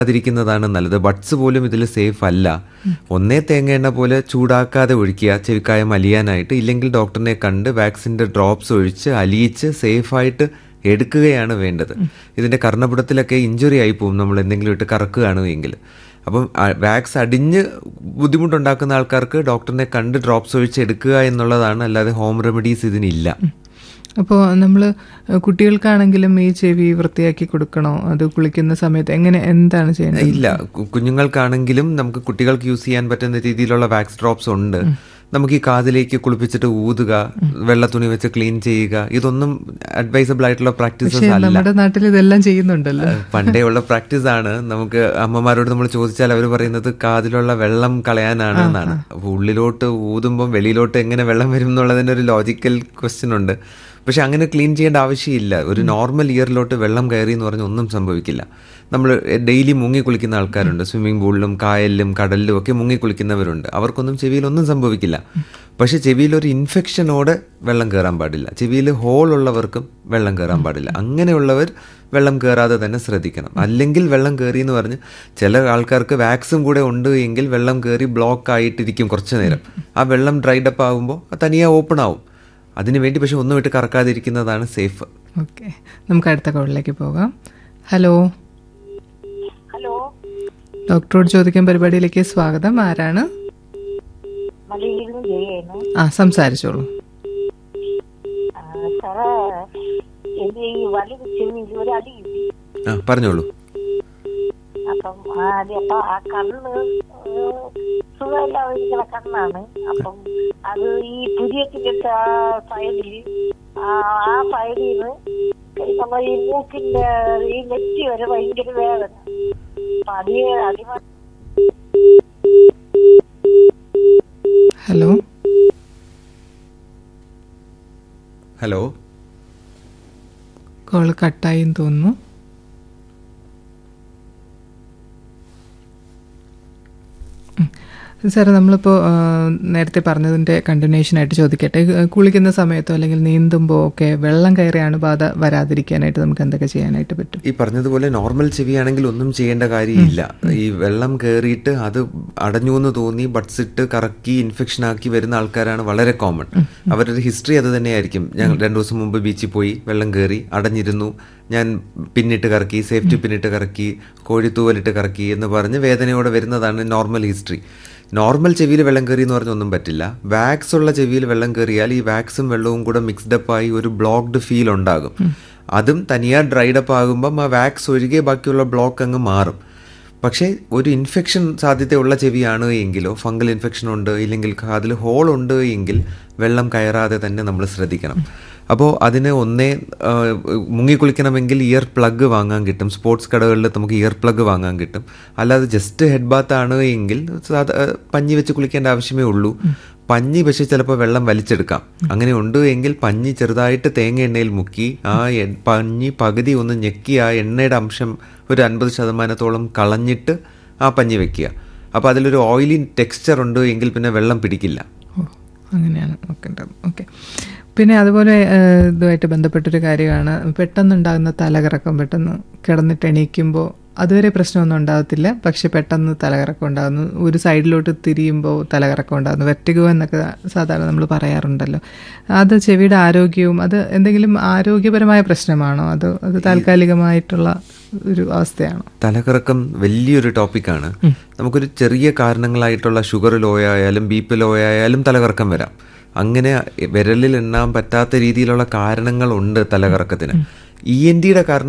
അതിരിക്കുന്നതാണ് നല്ലത് ബഡ്സ് പോലും ഇതിൽ സേഫ് അല്ല ഒന്നേ തേങ്ങ എണ്ണ പോലെ ചൂടാക്കാതെ ഒഴിക്കുക ചെവിക്കായം അലിയാനായിട്ട് ഇല്ലെങ്കിൽ ഡോക്ടറിനെ കണ്ട് വാക്സിൻ്റെ ഡ്രോപ്സ് ഒഴിച്ച് അലിയിച്ച് സേഫായിട്ട് എടുക്കുകയാണ് വേണ്ടത് ഇതിൻ്റെ കർണപുടത്തിലൊക്കെ ഇഞ്ചുറി ആയി പോകും നമ്മൾ എന്തെങ്കിലും ഇട്ട് കറക്കുകയാണ് എങ്കിൽ അപ്പം വാക്സ് അടിഞ്ഞ് ബുദ്ധിമുട്ടുണ്ടാക്കുന്ന ആൾക്കാർക്ക് ഡോക്ടറിനെ കണ്ട് ഡ്രോപ്സ് ഒഴിച്ച് എടുക്കുക എന്നുള്ളതാണ് അല്ലാതെ ഹോം റെമഡീസ് ഇതിനില്ല അപ്പോൾ നമ്മൾ കുട്ടികൾക്കാണെങ്കിലും ഈ ചെവി വൃത്തിയാക്കി കൊടുക്കണോ അത് കുളിക്കുന്ന സമയത്ത് എങ്ങനെ എന്താണ് ചെയ്യുന്നത് ഇല്ല കു- കുഞ്ഞുങ്ങൾക്കാണെങ്കിലും നമുക്ക് കുട്ടികൾക്ക് യൂസ് ചെയ്യാൻ പറ്റുന്ന രീതിയിലുള്ള വാക്സ് ഡ്രോപ്സ് ഉണ്ട് നമുക്ക് ഈ കാതിലേക്ക് കുളിപ്പിച്ചിട്ട് ഊതുക വെള്ള തുണി വെച്ച് ക്ലീൻ ചെയ്യുക ഇതൊന്നും അഡ്വൈസബിൾ ആയിട്ടുള്ള പ്രാക്ടീസസ് അല്ല നമ്മുടെ നാട്ടിൽ ഇതെല്ലാം ചെയ്യുന്നുണ്ടല്ലോ പണ്ടേ ഉള്ള പ്രാക്ടീസ് ആണ് നമുക്ക് അമ്മമാരോട് നമ്മൾ ചോദിച്ചാൽ അവർ പറയുന്നത് കാതിലുള്ള വെള്ളം കളയാനാണ് എന്നാണ് അപ്പൊ ഉള്ളിലോട്ട് ഊതുമ്പം വെളിയിലോട്ട് എങ്ങനെ വെള്ളം വരും എന്നുള്ളതിന്റെ ഒരു ലോജിക്കൽ ക്വസ്റ്റ്യൻ ഉണ്ട് പക്ഷെ അങ്ങനെ ക്ലീൻ ചെയ്യേണ്ട ആവശ്യമില്ല ഒരു നോർമൽ ഇയറിലോട്ട് വെള്ളം കയറി എന്ന് പറഞ്ഞാൽ ഒന്നും സംഭവിക്കില്ല നമ്മൾ ഡെയിലി മുങ്ങി കുളിക്കുന്ന ആൾക്കാരുണ്ട് സ്വിമ്മിംഗ് പൂളിലും കായലിലും കടലിലും ഒക്കെ മുങ്ങി കുളിക്കുന്നവരുണ്ട് അവർക്കൊന്നും ചെവിയിലൊന്നും സംഭവിക്കില്ല പക്ഷെ ചെവിയിൽ ഒരു ഇൻഫെക്ഷനോടെ വെള്ളം കയറാൻ പാടില്ല ചെവിയിൽ ഹോൾ ഉള്ളവർക്കും വെള്ളം കയറാൻ പാടില്ല അങ്ങനെയുള്ളവർ വെള്ളം കയറാതെ തന്നെ ശ്രദ്ധിക്കണം അല്ലെങ്കിൽ വെള്ളം കയറി എന്ന് പറഞ്ഞ് ചില ആൾക്കാർക്ക് വാക്സും കൂടെ ഉണ്ട് എങ്കിൽ വെള്ളം കയറി ബ്ലോക്ക് ആയിട്ടിരിക്കും കുറച്ച് നേരം ആ വെള്ളം ഡ്രൈഡപ്പ് ആകുമ്പോൾ തനിയെ ഓപ്പൺ ആവും അതിനുവേണ്ടി പക്ഷെ ഒന്നും ഇട്ട് കറക്കാതിരിക്കുന്നതാണ് സേഫ് ഓക്കെ നമുക്ക് അടുത്ത കോളിലേക്ക് പോകാം ഹലോ ഹലോ ഡോക്ടറോട് ചോദിക്കാൻ പരിപാടിയിലേക്ക് സ്വാഗതം ആരാണ് മലയിൽ നിന്ന് ജയായിരുന്നു ആ സംസാരിച്ചോളൂ ആ, സാറേ എന്റെ ഈ വലത് ചെവിയിൽ ഒരു അടി കിട്ടി ആ പറഞ്ഞോളൂ അപ്പം ആ അടി അപ്പൊ ആ കണ്ണ് ഏഹ്, സുഖമില്ലാതിരിക്കുന്ന കണ്ണാണ് അപ്പം അത് ഈ പുതിയത്തിന്റെ ആ സൈഡിൽ ആ സൈഡിൽ നിന്ന് നമ്മൾ ഈ മൂക്കിന്റെ ഈ നെറ്റി വരെ ഭയങ്കര വേദന അപ്പൊ അടിയെ അടി ഹലോ ഹലോ കോൾ കട്ടായി തോന്നുന്നു ഉം. സാറേ നമ്മളിപ്പോൾ നേരത്തെ പറഞ്ഞതിൻ്റെ കണ്ടിന്യൂഷൻ ആയിട്ട് ചോദിക്കട്ടെ ഏഹ് കുളിക്കുന്ന സമയത്തോ അല്ലെങ്കിൽ നീന്തുമ്പോൾ ഒക്കെ വെള്ളം കയറിയാണ് ബാധ വരാതിരിക്കാനായിട്ട് നമുക്ക് എന്തൊക്കെ ചെയ്യാനായിട്ട് പറ്റും ഈ പറഞ്ഞതുപോലെ നോർമൽ ചെവിയാണെങ്കിൽ ഒന്നും ചെയ്യേണ്ട കാര്യമില്ല ഈ വെള്ളം കയറിയിട്ട് അത് അടഞ്ഞു എന്ന് തോന്നി ബഡ്സ് ഇട്ട് കറക്കി ഇൻഫെക്ഷൻ ആക്കി വരുന്ന ആൾക്കാരാണ് വളരെ കോമൺ അവരുടെ ഹിസ്റ്ററി അത് തന്നെയായിരിക്കും ഞങ്ങൾ രണ്ടു ദിവസം മുമ്പ് ബീച്ചിൽ പോയി വെള്ളം കയറി അടഞ്ഞിരുന്നു ഞാൻ പിന്നിട്ട് കറക്കി സേഫ്റ്റി പിന്നിട്ട് കറക്കി കോഴിത്തൂവലിട്ട് കറക്കി എന്ന് പറഞ്ഞ് വേദനയോടെ വരുന്നതാണ് നോർമൽ ഹിസ്റ്ററി നോർമൽ ചെവിയിൽ വെള്ളം കയറി എന്ന് പറഞ്ഞൊന്നും പറ്റില്ല വാക്സ് ഉള്ള ചെവിയിൽ വെള്ളം കയറിയാൽ ഈ വാക്സും വെള്ളവും കൂടെ മിക്സ്ഡപ്പ് ആയി ഒരു ബ്ലോക്ക്ഡ് ഫീൽ ഉണ്ടാകും അതും തനിയാ ഡ്രൈഡപ്പ് ആകുമ്പം ആ വാക്സ് ഒഴികെ ബാക്കിയുള്ള ബ്ലോക്ക് അങ്ങ് മാറും പക്ഷേ ഒരു ഇൻഫെക്ഷൻ സാധ്യതയുള്ള ചെവിയാണ് എങ്കിലോ ഫംഗൽ ഇൻഫെക്ഷൻ ഉണ്ട് ഇല്ലെങ്കിൽ അതിൽ ഹോൾ ഉണ്ട് എങ്കിൽ വെള്ളം കയറാതെ തന്നെ നമ്മൾ ശ്രദ്ധിക്കണം അപ്പോൾ അതിന് ഒന്നേ ആ, മുങ്ങിക്കുളിക്കണമെങ്കിൽ ഇയർ പ്ലഗ് വാങ്ങാൻ കിട്ടും സ്പോർട്സ് കടകളിൽ നമുക്ക് ഇയർ പ്ലഗ് വാങ്ങാൻ കിട്ടും അല്ലാതെ ജസ്റ്റ് ഹെഡ് ബാത്ത് ആണ് എങ്കിൽ സാധാ പഞ്ഞി വെച്ച് കുളിക്കേണ്ട ആവശ്യമേ ഉള്ളൂ പഞ്ഞി പക്ഷേ ചിലപ്പോൾ വെള്ളം വലിച്ചെടുക്കാം അങ്ങനെ ഉണ്ട് എങ്കിൽ പഞ്ഞി ചെറുതായിട്ട് തേങ്ങ എണ്ണയിൽ മുക്കി ആ എ- പഞ്ഞി പകുതി ഒന്ന് ഞെക്കി ആ എണ്ണയുടെ അംശം ഒരു അൻപത് ശതമാനത്തോളം കളഞ്ഞിട്ട് ആ പഞ്ഞി വെക്കുക അപ്പോൾ അതിലൊരു ഓയിലി ടെക്സ്ചർ ഉണ്ട് എങ്കിൽ പിന്നെ വെള്ളം പിടിക്കില്ല ഓ അങ്ങനെയാണ് നോക്കേണ്ടത് ഓക്കെ പിന്നെ അതുപോലെ ഏഹ്, ഇതുമായിട്ട് ബന്ധപ്പെട്ടൊരു കാര്യമാണ് പെട്ടെന്നുണ്ടാകുന്ന തലകറക്കം പെട്ടെന്ന് കിടന്നിട്ട് എണീക്കുമ്പോൾ അതുവരെ പ്രശ്നമൊന്നും ഉണ്ടാകത്തില്ല പക്ഷെ പെട്ടെന്ന് തലകറക്കം ഉണ്ടാകുന്നു ഒരു സൈഡിലോട്ട് തിരിയുമ്പോൾ തലകറക്കം ഉണ്ടാകുന്നു വെറ്റിഗോ എന്നൊക്കെ സാധാരണ നമ്മൾ പറയാറുണ്ടല്ലോ അത് ചെവിയുടെ ആരോഗ്യവും അത് എന്തെങ്കിലും ആരോഗ്യപരമായ പ്രശ്നമാണോ അത് അത് താൽക്കാലികമായിട്ടുള്ള ഒരു അവസ്ഥയാണോ തലകറക്കം വലിയൊരു ടോപ്പിക്കാണ് നമുക്കൊരു ചെറിയ കാരണങ്ങളായിട്ടുള്ള ഷുഗർ ലോ ആയാലും ബി പി ലോ ആയാലും തലകറക്കം വരാം അങ്ങനെ വിരലിൽ എണ്ണാൻ പറ്റാത്ത രീതിയിലുള്ള കാരണങ്ങളുണ്ട് തലകറക്കത്തിന് ഇ എൻ ഡിയുടെ കാരണം